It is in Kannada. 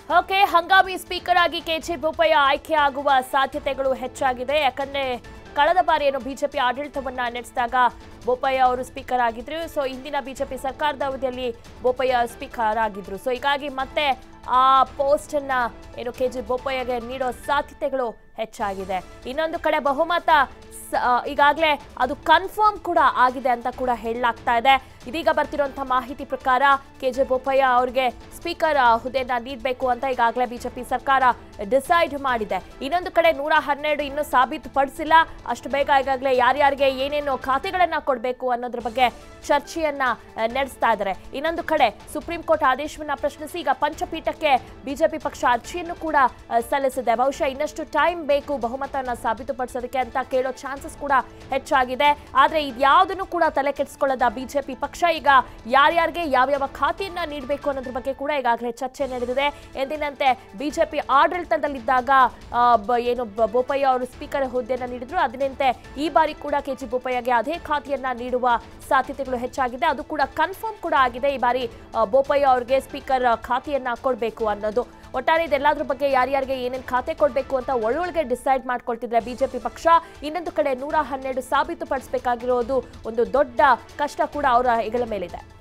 ಓಕೆ ಹಂಗಾಮಿ ಸ್ಪೀಕರ್ ಆಗಿ ಕೆಜೆ ಬೋಪಯ್ಯ ಆಯ್ಕೆ ಆಗುವ ಸಾಧ್ಯತೆಗಳು ಹೆಚ್ಚಾಗಿದೆ ಯಾಕಂದ್ರೆ ಕಳೆದ ಬಾರಿ ಏನು ಬಿಜೆಪಿ ಆಡಳಿತವನ್ನ ನಡೆಸಿದಾಗ ಬೋಪಯ್ಯ ಅವರು ಸ್ಪೀಕರ್ ಆಗಿದ್ರು ಸೊ ಇಂದಿನ ಬಿಜೆಪಿ ಸರ್ಕಾರದ ಅವಧಿಯಲ್ಲಿ ಬೋಪಯ್ಯ ಸ್ಪೀಕರ್ ಆಗಿದ್ರು ಸೊ ಹೀಗಾಗಿ ಮತ್ತೆ ಆ ಪೋಸ್ಟ್ ಅನ್ನ ಏನು ಕೆಜೆ ಬೋಪಯ್ಯಗೆ ನೀಡೋ ಸಾಧ್ಯತೆಗಳು ಹೆಚ್ಚಾಗಿದೆ ಇನ್ನೊಂದು ಕಡೆ ಬಹುಮತ ಈಗಾಗಲೇ ಅದು ಕನ್ಫರ್ಮ್ ಕೂಡ ಆಗಿದೆ ಅಂತ ಕೂಡ ಹೇಳಲಾಗ್ತಾ ಇದೆ ಇದೀಗ ಬರ್ತಿರುವಂತಹ ಮಾಹಿತಿ ಪ್ರಕಾರ ಕೆ ಜೆ ಬೋಪಯ್ಯ ಅವರಿಗೆ ಸ್ಪೀಕರ್ ಹುದ್ದೆಯನ್ನ ನೀಡಬೇಕು ಅಂತ ಈಗಾಗಲೇ ಬಿಜೆಪಿ ಸರ್ಕಾರ ಡಿಸೈಡ್ ಮಾಡಿದೆ ಇನ್ನೊಂದು ಕಡೆ ನೂರ ಹನ್ನೆರಡು ಇನ್ನೂ ಸಾಬೀತುಪಡಿಸಿಲ್ಲ ಅಷ್ಟು ಬೇಗ ಈಗಾಗಲೇ ಯಾರ್ಯಾರಿಗೆ ಏನೇನು ಖಾತೆಗಳನ್ನ ಕೊಡಬೇಕು ಅನ್ನೋದ್ರ ಬಗ್ಗೆ ಚರ್ಚೆಯನ್ನ ಆ, ನಡೆಸ್ತಾ ಇದ್ದಾರೆ ಇನ್ನೊಂದು ಕಡೆ ಸುಪ್ರೀಂ ಕೋರ್ಟ್ ಆದೇಶವನ್ನ ಪ್ರಶ್ನಿಸಿ ಈಗ ಪಂಚಪೀಠಕ್ಕೆ ಬಿಜೆಪಿ ಪಕ್ಷ ಅರ್ಜಿಯನ್ನು ಕೂಡ ಆ, ಸಲ್ಲಿಸಿದೆ ಬಹುಶಃ ಇನ್ನಷ್ಟು ಟೈಮ್ ಬೇಕು ಬಹುಮತನ ಸಾಬೀತುಪಡಿಸೋದಕ್ಕೆ ಅಂತ ಕೇಳೋ ಚಾನ್ಸಸ್ ಕೂಡ ಹೆಚ್ಚಾಗಿದೆ ಆದ್ರೆ ಇದ್ಯಾವುದನ್ನು ಕೂಡ ತಲೆ ಕೆಡಿಸ್ಕೊಳ್ಳದ ಬಿಜೆಪಿ ಪಕ್ಷ ಈಗ ಯಾರ್ಯಾರಿಗೆ ಯಾವ್ಯಾವ ಖಾತೆಯನ್ನ ನೀಡಬೇಕು ಅನ್ನೋದ್ರ ಬಗ್ಗೆ ಕೂಡ ಈಗಾಗಲೇ ಚರ್ಚೆ ನಡೆದಿದೆ ಎಂದಿನಂತೆ ಬಿಜೆಪಿ ಆಡಳಿತದಲ್ಲಿದ್ದಾಗ ಆ, ಬ- ಏನು ಬ- ಬೋಪಯ್ಯ ಅವರು ಸ್ಪೀಕರ್ ಹುದ್ದೆಯನ್ನ ನೀಡಿದ್ರು ಅದರಂತೆ ಈ ಬಾರಿ ಕೂಡ ಕೆಜಿ ಬೋಪಯ್ಯಗೆ ಅದೇ ಖಾತೆಯನ್ನ ನೀಡುವ ಸಾಧ್ಯತೆಗಳು ಹೆಚ್ಚಾಗಿದೆ ಅದು ಕೂಡ ಕನ್ಫರ್ಮ್ ಕೂಡ ಆಗಿದೆ ಈ ಬಾರಿ ಆ, ಬೋಪಯ್ಯ ಅವರಿಗೆ ಸ್ಪೀಕರ್ ಖಾತೆಯನ್ನ ಕೊಡಬೇಕು ಅನ್ನೋದು ಒಟ್ಟಾರೆ ಇದೆಲ್ಲದ್ರ ಬಗ್ಗೆ ಯಾರ್ಯಾರಿಗೆ ಏನೇನು ಖಾತೆ ಕೊಡಬೇಕು ಅಂತ ಒಳೊಳಗೆ ಡಿಸೈಡ್ ಮಾಡ್ಕೊಳ್ತಿದ್ರೆ ಬಿಜೆಪಿ ಪಕ್ಷ ಇನ್ನೊಂದು ಕಡೆ ನೂರ ಹನ್ನೆರಡು ಸಾಬೀತುಪಡಿಸಬೇಕಾಗಿರೋದು ಒಂದು ದೊಡ್ಡ ಕಷ್ಟ ಕೂಡ ಅವರ ಹೆಗಲ ಮೇಲಿದೆ